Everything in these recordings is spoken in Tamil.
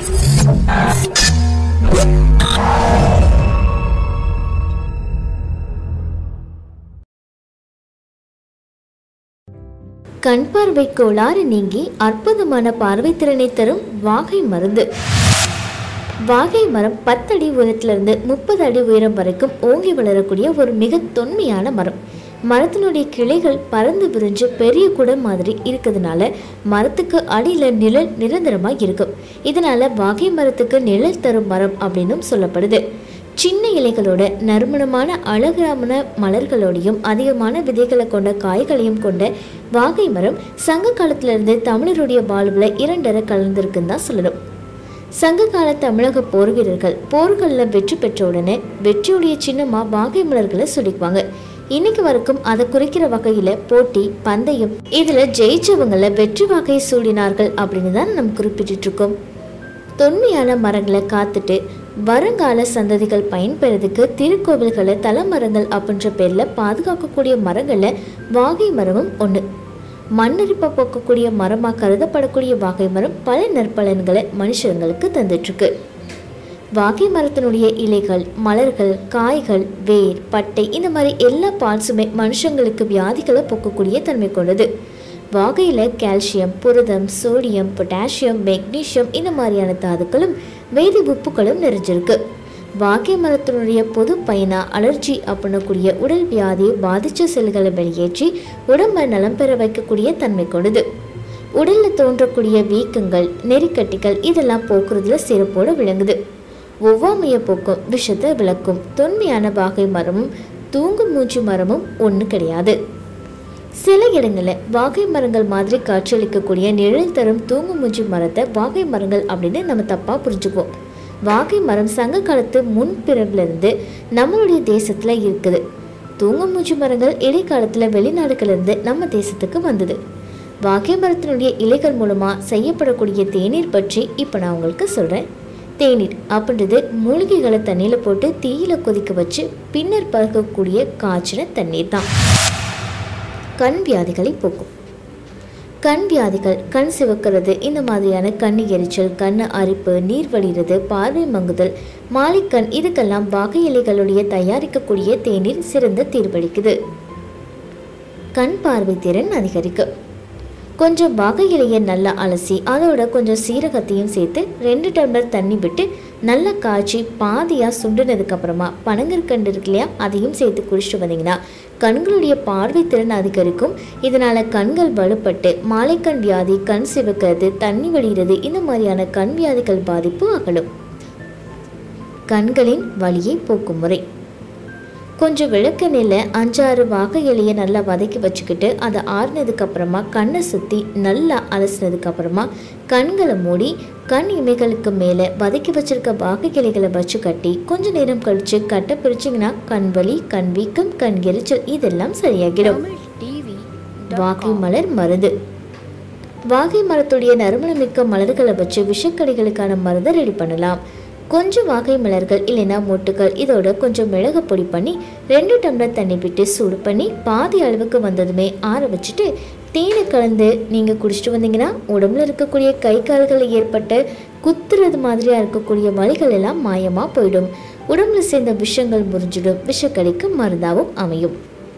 கண் பார்வை கோளாறு நீங்கி அற்புதமான பார்வை திறனை தரும் வாகை மருந்து வாகை மரம் பத்தடி உயரத்திலிருந்து முப்பது அடி உயரம் வரைக்கும் ஓங்கி வளரக்கூடிய ஒரு மிக தொன்மையான மரம் மரத்தினுடைய கிளைகள் பறந்து விரிஞ்சு பெரிய குடம் மாதிரி இருக்கிறதுனால மரத்துக்கு அடியில் நிழல் நிரந்தரமாக இருக்கும் இதனால வாகை மரத்துக்கு நிழல் தரும் மரம் அப்படின்னும் சொல்லப்படுது சின்ன இலைகளோட நறுமணமான அழகான மலர்களோடையும் அதிகமான விதைகளை கொண்ட காய்களையும் கொண்ட வாகை மரம் சங்க காலத்திலிருந்து தமிழருடைய வாழ்வில் இரண்டரை கலந்திருக்குன்னு தான் சொல்லணும் சங்ககால தமிழக போர் வீரர்கள் போர்களில் வெற்றி பெற்ற உடனே வெற்றியுடைய சின்னமாக வாகை மலர்களை சுடிக்குவாங்க இன்னைக்கு வரைக்கும் அதை குறிக்கிற வகையில் போட்டி பந்தயம் இதில் ஜெயிச்சவங்கள வெற்றி வாகை சூடினார்கள் அப்படின்னு தான் நம்ம குறிப்பிட்டு இருக்கோம் தொன்மையான மரங்களை காத்துட்டு வருங்கால சந்ததிகள் பயன்பெறதுக்கு திருக்கோவில்களை தலமரங்கள் அப்படின்ற பேரில் பாதுகாக்கக்கூடிய மரங்களில் வாகை மரமும் ஒன்று மண்ணரிப்பை போக்கக்கூடிய மரமாக கருதப்படக்கூடிய வாகை மரம் பல நற்பலன்களை மனுஷங்களுக்கு தந்துட்டுருக்கு வாகை மரத்தினுடைய இலைகள் மலர்கள் காய்கள் வேர் பட்டை இந்த மாதிரி எல்லா பார்ட்ஸுமே மனுஷங்களுக்கு வியாதிகளை போக்கக்கூடிய தன்மை கொண்டது வாகையில் கால்சியம் புரதம் சோடியம் பொட்டாசியம் மெக்னீசியம் இந்த மாதிரியான தாதுக்களும் வேதி உப்புகளும் நிறைஞ்சிருக்கு வாகை மரத்தினுடைய பொது பயனா அலர்ஜி அப்படின்னக்கூடிய உடல் வியாதியை பாதித்த செல்களை வெளியேற்றி உடம்பை நலம் பெற வைக்கக்கூடிய தன்மை கொண்டது உடலில் தோன்றக்கூடிய வீக்கங்கள் நெறிக்கட்டிகள் இதெல்லாம் போக்குறதுல சிறப்போடு விளங்குது ஒவ்வாமையை போக்கும் விஷத்தை விளக்கும் தொன்மையான வாகை மரமும் தூங்கு மூச்சு மரமும் ஒன்று கிடையாது சில இடங்களில் வாகை மரங்கள் மாதிரி காட்சியளிக்கக்கூடிய நிழல் தரும் தூங்கு மூச்சு மரத்தை வாகை மரங்கள் அப்படின்னு நம்ம தப்பாக புரிஞ்சுக்குவோம் வாகை மரம் சங்க காலத்து முன்பிறவிலிருந்து நம்மளுடைய தேசத்தில் இருக்குது தூங்கு மூச்சு மரங்கள் இடைக்காலத்தில் வெளிநாடுகளிலிருந்து நம்ம தேசத்துக்கு வந்தது வாகை மரத்தினுடைய இலைகள் மூலமாக செய்யப்படக்கூடிய தேநீர் பற்றி இப்போ நான் உங்களுக்கு சொல்கிறேன் தேநீர் அப்படின்றது மூலிகைகளை தண்ணியில் போட்டு தீயில கொதிக்க வச்சு பின்னர் பருகக்கூடிய காய்ச்சின தண்ணீர் தான் கண் வியாதிகளை போக்கும் கண் வியாதிகள் கண் சிவக்கிறது இந்த மாதிரியான கண் எரிச்சல் கண் அரிப்பு நீர் வடிகிறது பார்வை மங்குதல் மாலைக்கண் இதுக்கெல்லாம் வாகை இலைகளுடைய தயாரிக்கக்கூடிய தேநீர் சிறந்த தீர்வளிக்குது கண் பார்வை திறன் அதிகரிக்கும் கொஞ்சம் வாகை இலையை நல்லா அலசி அதோட கொஞ்சம் சீரகத்தையும் சேர்த்து ரெண்டு டம்ளர் தண்ணி விட்டு நல்லா காய்ச்சி பாதியாக சுண்டுனதுக்கு அப்புறமா பனங்கற்கண்டு இருக்கு இல்லையா அதையும் சேர்த்து குடிச்சிட்டு வந்தீங்கன்னா கண்களுடைய பார்வை திறன் அதிகரிக்கும் இதனால் கண்கள் வலுப்பட்டு மாலைக்கண் வியாதி கண் சிவக்கிறது தண்ணி வடிகிறது இந்த மாதிரியான கண் வியாதிகள் பாதிப்பு அகலும் கண்களின் வலியை போக்கும் முறை கொஞ்சம் விளக்கெண்ணெயில் அஞ்சாறு வாகை இலையை நல்லா வதக்கி வச்சுக்கிட்டு அதை ஆறுனதுக்கு அப்புறமா கண்ணை சுற்றி நல்லா அலசினதுக்கு அப்புறமா கண்களை மூடி கண் இமைகளுக்கு மேலே வதக்கி வச்சிருக்க வாகை இலைகளை வச்சு கட்டி கொஞ்ச நேரம் கழித்து கட்டை பிரிச்சிங்கன்னா கண் வலி கண் வீக்கம் கண் எரிச்சல் இதெல்லாம் சரியாகிடும் வாகை மலர் மருந்து வாகை மரத்துடைய நறுமணமிக்க மலர்களை வச்சு விஷக்கடிகளுக்கான மருந்தை ரெடி பண்ணலாம் கொஞ்சம் வாகை மலர்கள் இல்லைன்னா மொட்டுகள் இதோட கொஞ்சம் மிளகு பொடி பண்ணி ரெண்டு டம்ளர் தண்ணி விட்டு சூடு பண்ணி பாதி அளவுக்கு வந்ததுமே ஆற வச்சுட்டு தேனை கலந்து நீங்கள் குடிச்சிட்டு வந்தீங்கன்னா உடம்புல இருக்கக்கூடிய கை கால்களில் ஏற்பட்ட குத்துறது மாதிரியாக இருக்கக்கூடிய வலிகள் எல்லாம் மாயமாக போயிடும் உடம்புல சேர்ந்த விஷங்கள் முறிஞ்சிடும் விஷக்கடிக்கு மருந்தாகவும் அமையும்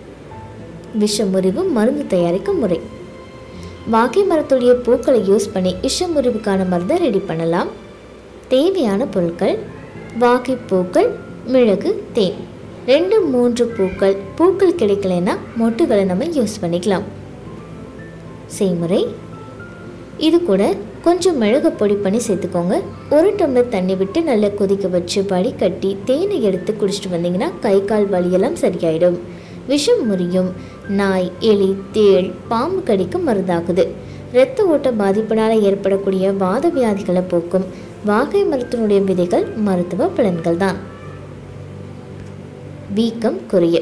விஷ முறிவு மருந்து தயாரிக்கும் முறை வாகை மரத்துடைய பூக்களை யூஸ் பண்ணி விஷ முறிவுக்கான மருந்தை ரெடி பண்ணலாம் தேவையான பொருட்கள் வாகை பூக்கள் மிளகு தேன் ரெண்டு மூன்று பூக்கள் பூக்கள் கிடைக்கலைன்னா மொட்டுகளை நம்ம யூஸ் பண்ணிக்கலாம் செய்முறை இது கூட கொஞ்சம் மிளகு பொடி பண்ணி சேர்த்துக்கோங்க ஒரு டம்ளர் தண்ணி விட்டு நல்லா கொதிக்க வச்சு வடிகட்டி தேனை எடுத்து குடிச்சிட்டு வந்தீங்கன்னா கை கால் வலியெல்லாம் சரியாயிடும் விஷம் முறியும் நாய் எலி தேள் பாம்பு கடிக்கு மருந்தாகுது இரத்த ஓட்ட பாதிப்பினால் ஏற்படக்கூடிய வாத வியாதிகளை போக்கும் வாகை மரத்தினுடைய விதைகள் மருத்துவ பலன்கள் தான் வீக்கம் குறைய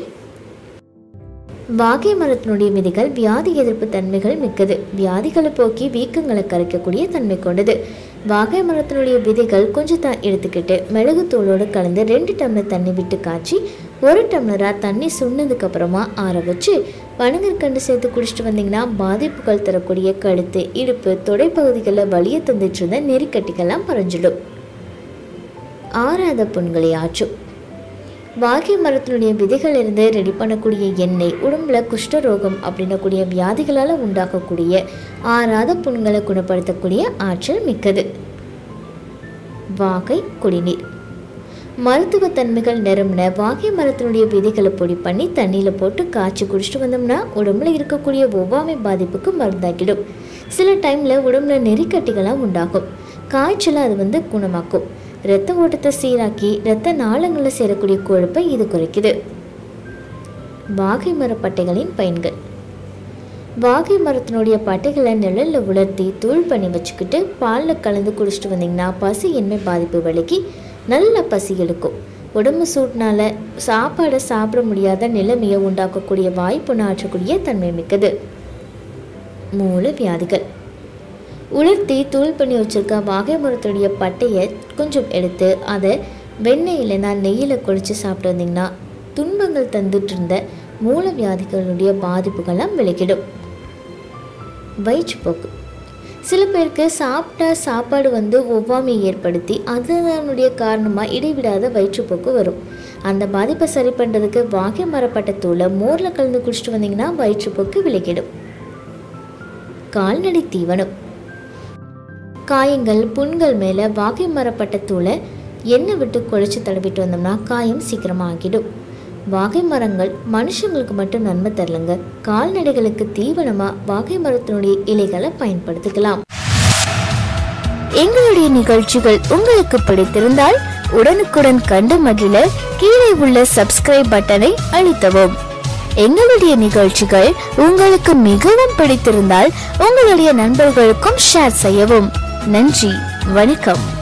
வாகை மரத்தினுடைய விதைகள் வியாதி எதிர்ப்பு தன்மைகள் மிக்கது வியாதிகளை போக்கி வீக்கங்களை கரைக்கக்கூடிய தன்மை கொண்டது வாகை மரத்தினுடைய விதைகள் கொஞ்சம் தான் எடுத்துக்கிட்டு மிளகு தூளோடு கலந்து ரெண்டு டம்ளர் தண்ணி விட்டு காய்ச்சி ஒரு டம்ளராக தண்ணி சுண்ணதுக்கு அப்புறமா ஆற வச்சு பனங்கற்கண்டு சேர்த்து குடிச்சிட்டு வந்தீங்கன்னா பாதிப்புகள் தரக்கூடிய கழுத்து இடுப்பு தொடைப்பகுதிகளில் வலிய தந்துட்டு இருந்த நெறிக்கட்டிகள்லாம் மறைஞ்சிடும் ஆறாத புண்களை ஆற்றும் வாகை மரத்தினுடைய விதைகள் இருந்து ரெடி பண்ணக்கூடிய எண்ணெய் உடம்புல குஷ்டரோகம் அப்படின்னக்கூடிய வியாதிகளால் உண்டாக்கக்கூடிய ஆறாத புண்களை குணப்படுத்தக்கூடிய ஆற்றல் மிக்கது வாகை குடிநீர் மருத்துவ தன்மைகள் நிரம்பின வாகை மரத்தினுடைய விதைகளை பொடி பண்ணி தண்ணியில் போட்டு காய்ச்சி குடிச்சிட்டு வந்தோம்னா உடம்புல இருக்கக்கூடிய ஒவ்வாமை பாதிப்புக்கு மருந்தாக்கிடும் சில டைமில் உடம்புல நெறிக்கட்டிகளாக உண்டாகும் காய்ச்சலை அது வந்து குணமாக்கும் இரத்த ஓட்டத்தை சீராக்கி இரத்த நாளங்களில் சேரக்கூடிய கொழுப்பை இது குறைக்குது வாகை மரப்பட்டைகளின் பயன்கள் வாகை மரத்தினுடைய பட்டைகளை நிழலில் உலர்த்தி தூள் பண்ணி வச்சுக்கிட்டு பாலில் கலந்து குடிச்சிட்டு வந்தீங்கன்னா பசி என்மை பாதிப்பு விலகி நல்ல பசி எடுக்கும் உடம்பு சூட்னால சாப்பாடை சாப்பிட முடியாத நிலைமையை உண்டாக்கக்கூடிய வாய்ப்பு ஆற்றக்கூடிய தன்மை மிக்கது மூல வியாதிகள் உலர்த்தி தூள் பண்ணி வச்சிருக்க வாகை மரத்துடைய பட்டையை கொஞ்சம் எடுத்து அதை வெண்ணெய் இல்லைன்னா நெய்யில் குழச்சி சாப்பிட்டு வந்தீங்கன்னா துன்பங்கள் தந்துட்டு இருந்த மூல வியாதிகளுடைய பாதிப்புகள்லாம் விலகிடும் வயிற்றுப்போக்கு சில பேருக்கு சாப்பிட்ட சாப்பாடு வந்து ஒவ்வாமை ஏற்படுத்தி அதனுடைய காரணமாக இடைவிடாத வயிற்றுப்போக்கு வரும் அந்த பாதிப்பை சரி பண்ணுறதுக்கு வாகை மரப்பட்ட தூளை மோரில் கலந்து குடிச்சிட்டு வந்தீங்கன்னா வயிற்றுப்போக்கு விலகிடும் கால்நடை தீவனம் காயங்கள் புண்கள் மேலே வாகை மரப்பட்ட தூளை எண்ணெய் விட்டு குழைச்சி தடவிட்டு வந்தோம்னா காயம் சீக்கிரமாக ஆகிடும் வாகை மரங்கள் மனுஷங்களுக்கு மட்டும் நன்மை தரலங்க கால்நடைகளுக்கு தீவனமாக வாகை மரத்தினுடைய இலைகளை பயன்படுத்திக்கலாம் எங்களுடைய நிகழ்ச்சிகள் உங்களுக்கு பிடித்திருந்தால் உடனுக்குடன் கண்டு மகிழ கீழே உள்ள சப்ஸ்கிரைப் பட்டனை அழுத்தவும் எங்களுடைய நிகழ்ச்சிகள் உங்களுக்கு மிகவும் பிடித்திருந்தால் உங்களுடைய நண்பர்களுக்கும் ஷேர் செய்யவும் நன்றி வணக்கம்